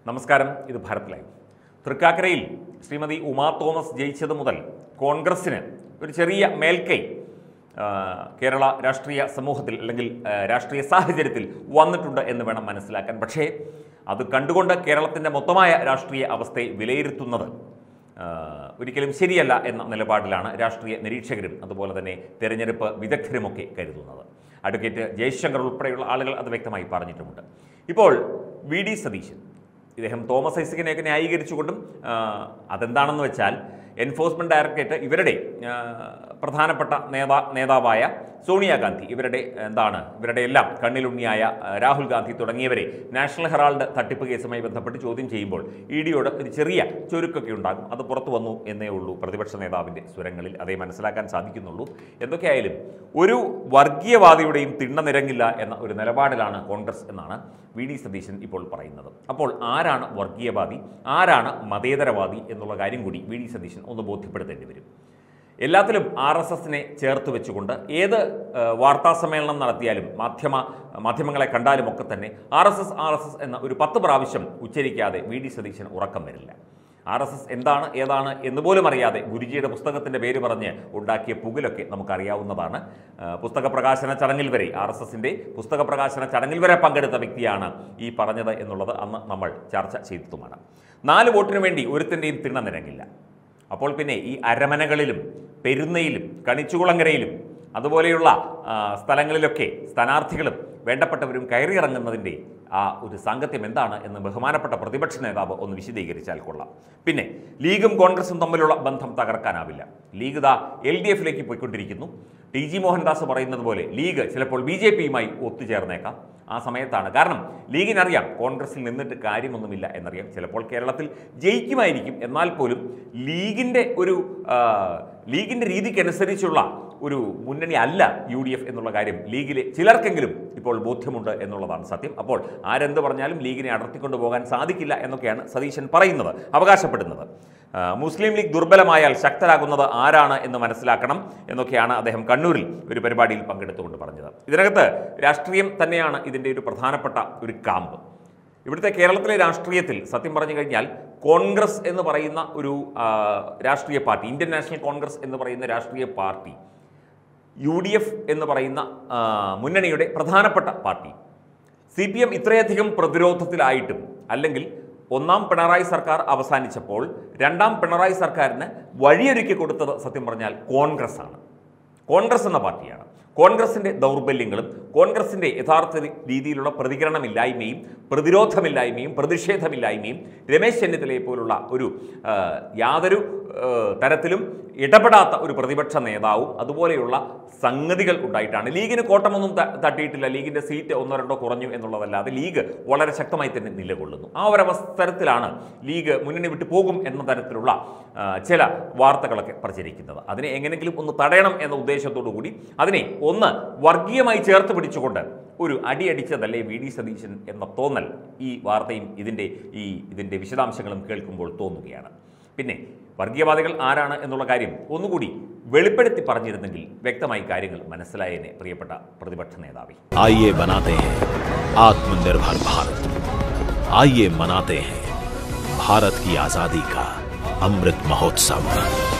നമസ്കാരം ഇത് ഭാരത് ലൈവ് തൃക്കാക്കരയിൽ ശ്രീമതി ഉമാ തോമസ് ജയിച്ചത് മുതൽ കോൺഗ്രസിന് ഒരു ചെറിയ മേൽക്കൈ ആ, കേരള രാഷ്ട്രീയ സമൂഹത്തിൽ അല്ലെങ്കിൽ ആ, രാഷ്ട്രീയ സാഹചര്യത്തിൽ വന്നിട്ടുണ്ട് എന്ന് വേണം മനസ്സിലാക്കാൻ പക്ഷേ അത് കണ്ടുകൊണ്ട് കേരളത്തിൻ്റെ മൊത്തമായ രാഷ്ട്രീയ അവസ്ഥയെ വിലയിരുത്തുന്നത് ആ, ഒരിക്കലും ശരിയല്ല എന്ന നിലപാടിലാണ് രാഷ്ട്രീയ നിരീക്ഷകരും അതുപോലെ തന്നെ തെരഞ്ഞെടുപ്പ് വിദഗ്ധരുമൊക്കെ കരുതുന്നത് അഡ്വക്കേറ്റ് ജയശങ്കർ ഉൾപ്പെടെയുള്ള ആളുകൾ അത് വ്യക്തമായി പറഞ്ഞിട്ടുമുണ്ട് ഇപ്പോൾ വി ഡി സതീശൻ ഇദ്ദേഹം തോമസ് ഐസക്കിനെയൊക്കെ ന്യായീകരിച്ചുകൊണ്ടും ആ, അതെന്താണെന്ന് വെച്ചാൽ എൻഫോഴ്സ്മെന്റ് ഡയറക്ടറേറ്റ് ഇവരുടെ ആ, പ്രധാനപ്പെട്ട നേതാ നേതാവായ സോണിയാഗാന്ധി ഇവരുടെ എന്താണ് ഇവരുടെ എല്ലാം കണ്ണിലുണ്ണിയായ ആ, രാഹുൽ ഗാന്ധി തുടങ്ങിയവരെ നാഷണൽ ഹെറാൾഡ് തട്ടിപ്പ് കേസുമായി ബന്ധപ്പെട്ട് ചോദ്യം ചെയ്യുമ്പോൾ ഇ ഡിയോട് ഒരു ചെറിയ ചുരുക്കൊക്കെ ഉണ്ടാകും അത് പുറത്തു വന്നു എന്നേ ഉള്ളൂ പ്രതിപക്ഷ നേതാവിൻ്റെ സ്വരങ്ങളിൽ അതേ മനസ്സിലാക്കാൻ സാധിക്കുന്നുള്ളൂ എന്തൊക്കെയായാലും ഒരു വർഗീയവാദിയുടെയും തിണ്ണ നിരങ്ങില്ല എന്ന ഒരു നിലപാടിലാണ് കോൺഗ്രസ് എന്നാണ് വി ഡി സതീശൻ ഇപ്പോൾ പറയുന്നത് അപ്പോൾ ആരാണ് വർഗീയവാദി ആരാണ് മതേതരവാദി എന്നുള്ള കാര്യം കൂടി വി ഡി സതീശൻ ഒന്ന് ബോധ്യപ്പെടുത്തേണ്ടി വരും എല്ലാത്തിലും ആർ എസ് എസിനെ ചേർത്ത് വെച്ചുകൊണ്ട് ഏത് ഏഹ്, വാർത്താ സമ്മേളനം നടത്തിയാലും മാധ്യമ മാധ്യമങ്ങളെ കണ്ടാലും ഒക്കെ തന്നെ R S S R S S എന്ന ഒരു പത്ത് പ്രാവശ്യം ഉച്ചരിക്കാതെ വി ഡി സതീശൻ ഉറക്കം വരില്ല ആർ എസ് എസ് എന്താണ് ഏതാണ് എന്ന് പോലും അറിയാതെ ഗുരുജിയുടെ പുസ്തകത്തിൻ്റെ പേര് പറഞ്ഞ് ഉണ്ടാക്കിയ പുകിലൊക്കെ നമുക്കറിയാവുന്നതാണ് ആ, പുസ്തക പ്രകാശന ചടങ്ങിൽ വരെ ആർ എസ് എസിൻ്റെ പുസ്തക പ്രകാശന ചടങ്ങിൽ വരെ പങ്കെടുത്ത വ്യക്തിയാണ് ഈ പറഞ്ഞത് എന്നുള്ളത് അന്ന് നമ്മൾ ചർച്ച ചെയ്തതുമാണ് നാല് വോട്ടിനു വേണ്ടി ഒരുത്തിൻ്റെയും തിണ്ണ നിരങ്ങില്ല അപ്പോൾ പിന്നെ ഈ അരമനകളിലും പെരുന്നയിലും കണിച്ചുകുളങ്ങരയിലും അതുപോലെയുള്ള ആ, സ്ഥലങ്ങളിലൊക്കെ സ്ഥാനാർത്ഥികളും വേണ്ടപ്പെട്ടവരും കയറിയിറങ്ങുന്നതിൻ്റെ ആ ഒരു സാങ്കത്യം എന്താണ് എന്ന് ബഹുമാനപ്പെട്ട പ്രതിപക്ഷ നേതാവ് ഒന്ന് വിശദീകരിച്ചാൽ കൊള്ളാം പിന്നെ ലീഗും കോൺഗ്രസും തമ്മിലുള്ള ബന്ധം തകർക്കാനാവില്ല ലീഗ് ദാ എൽ ഡി എഫിലേക്ക് പോയിക്കൊണ്ടിരിക്കുന്നു ടി ജി മോഹൻദാസ് പറയുന്നത് പോലെ ലീഗ് ചിലപ്പോൾ ബി ജെ പിയുമായി ഒത്തുചേർന്നേക്കാം ആ സമയത്താണ് കാരണം ലീഗിനറിയാം കോൺഗ്രസിൽ നിന്നിട്ട് കാര്യമൊന്നുമില്ല എന്നറിയാം ചിലപ്പോൾ കേരളത്തിൽ ജയിക്കുമായിരിക്കും എന്നാൽ പോലും ലീഗിൻ്റെ ഒരു ആ, ലീഗിൻ്റെ രീതിക്കനുസരിച്ചുള്ള ഒരു മുന്നണി അല്ല യു ഡി എഫ് എന്നുള്ള കാര്യം ലീഗിലെ ചിലർക്കെങ്കിലും ഇപ്പോൾ ബോധ്യമുണ്ട് എന്നുള്ളതാണ് സത്യം അപ്പോൾ ആരെന്ത് പറഞ്ഞാലും ലീഗിനെ അടർത്തിക്കൊണ്ടു പോകാൻ സാധിക്കില്ല എന്നൊക്കെയാണ് സതീശൻ പറയുന്നത് അവകാശപ്പെടുന്നത് ആ, മുസ്ലിം ലീഗ് ദുർബലമായാൽ ശക്തരാകുന്നത് ആരാണ് എന്ന് മനസ്സിലാക്കണം എന്നൊക്കെയാണ് അദ്ദേഹം കണ്ണൂരിൽ ഒരു പരിപാടിയിൽ പങ്കെടുത്തുകൊണ്ട് പറഞ്ഞത് ഇതിനകത്ത് രാഷ്ട്രീയം തന്നെയാണ് ഇതിൻ്റെ ഒരു പ്രധാനപ്പെട്ട ഒരു കാമ്പ് ഇവിടുത്തെ കേരളത്തിലെ രാഷ്ട്രീയത്തിൽ സത്യം പറഞ്ഞു കഴിഞ്ഞാൽ കോൺഗ്രസ് എന്ന് പറയുന്ന ഒരു ആ, രാഷ്ട്രീയ പാർട്ടി ഇന്ത്യൻ നാഷണൽ കോൺഗ്രസ് എന്ന് പറയുന്ന രാഷ്ട്രീയ പാർട്ടി യു ഡി എഫ് എന്ന് പറയുന്ന ആ, മുന്നണിയുടെ പ്രധാനപ്പെട്ട പാർട്ടി സി പി എം ഇത്രയധികം പ്രതിരോധത്തിലായിട്ടും അല്ലെങ്കിൽ ഒന്നാം പിണറായി സർക്കാർ അവസാനിച്ചപ്പോൾ രണ്ടാം പിണറായി സർക്കാരിന് വഴിയൊരുക്കി കൊടുത്തത് സത്യം പറഞ്ഞാൽ കോൺഗ്രസ് ആണ് കോൺഗ്രസ് എന്ന പാർട്ടിയാണ് കോൺഗ്രസിൻ്റെ ദൗർബല്യങ്ങളും കോൺഗ്രസിൻ്റെ യഥാർത്ഥ രീതിയിലുള്ള പ്രതികരണമില്ലായ്മയും പ്രതിരോധമില്ലായ്മയും പ്രതിഷേധമില്ലായ്മയും രമേശ് ചെന്നിത്തലയെ പോലുള്ള ഒരു ആ, യാതൊരു ആ, തരത്തിലും ഇടപെടാത്ത ഒരു പ്രതിപക്ഷ നേതാവും അതുപോലെയുള്ള സംഗതികൾ ഉണ്ടായിട്ടാണ് ലീഗിന് കോട്ടമൊന്നും ത- തട്ടിയിട്ടില്ല ലീഗിൻ്റെ സീറ്റ് ഒന്നോ രണ്ടോ കുറഞ്ഞു എന്നുള്ളതല്ലാതെ ലീഗ് വളരെ ശക്തമായി തന്നെ നിലകൊള്ളുന്നു ആ ഒരു അവസരത്തിലാണ് ലീഗ് മുന്നണി വിട്ടു പോകും എന്ന തരത്തിലുള്ള ആ, ചില വാർത്തകളൊക്കെ പ്രചരിക്കുന്നത് അതിനെ എങ്ങനെയെങ്കിലും ഒന്ന് തടയണം എന്ന ഉദ്ദേശത്തോടു കൂടി അതിനെ ഒന്ന് വർഗീയമായി ചേർത്ത് പിടിച്ചുകൊണ്ട് ഒരു അടിയടിച്ചതല്ലേ വി ഡി സതീശൻ എന്ന തോന്നൽ ഈ വാർത്തയും ഇതിൻ്റെ ഈ ഇതിൻ്റെ വിശദാംശങ്ങളും കേൾക്കുമ്പോൾ തോന്നുകയാണ് പിന്നെ വർഗീയവാദികൾ ആരാണ് എന്നുള്ള കാര്യം ഒന്നുകൂടി വെളിപ്പെടുത്തി പറഞ്ഞിരുന്നെങ്കിൽ വ്യക്തമായി കാര്യങ്ങൾ മനസ്സിലായേനെ പ്രിയപ്പെട്ട പ്രതിപക്ഷ നേതാവി आइए बनाते हैं आत्मनिर्भर भारत आइए मनाते हैं भारत की आजादी का अमृत महोत्सव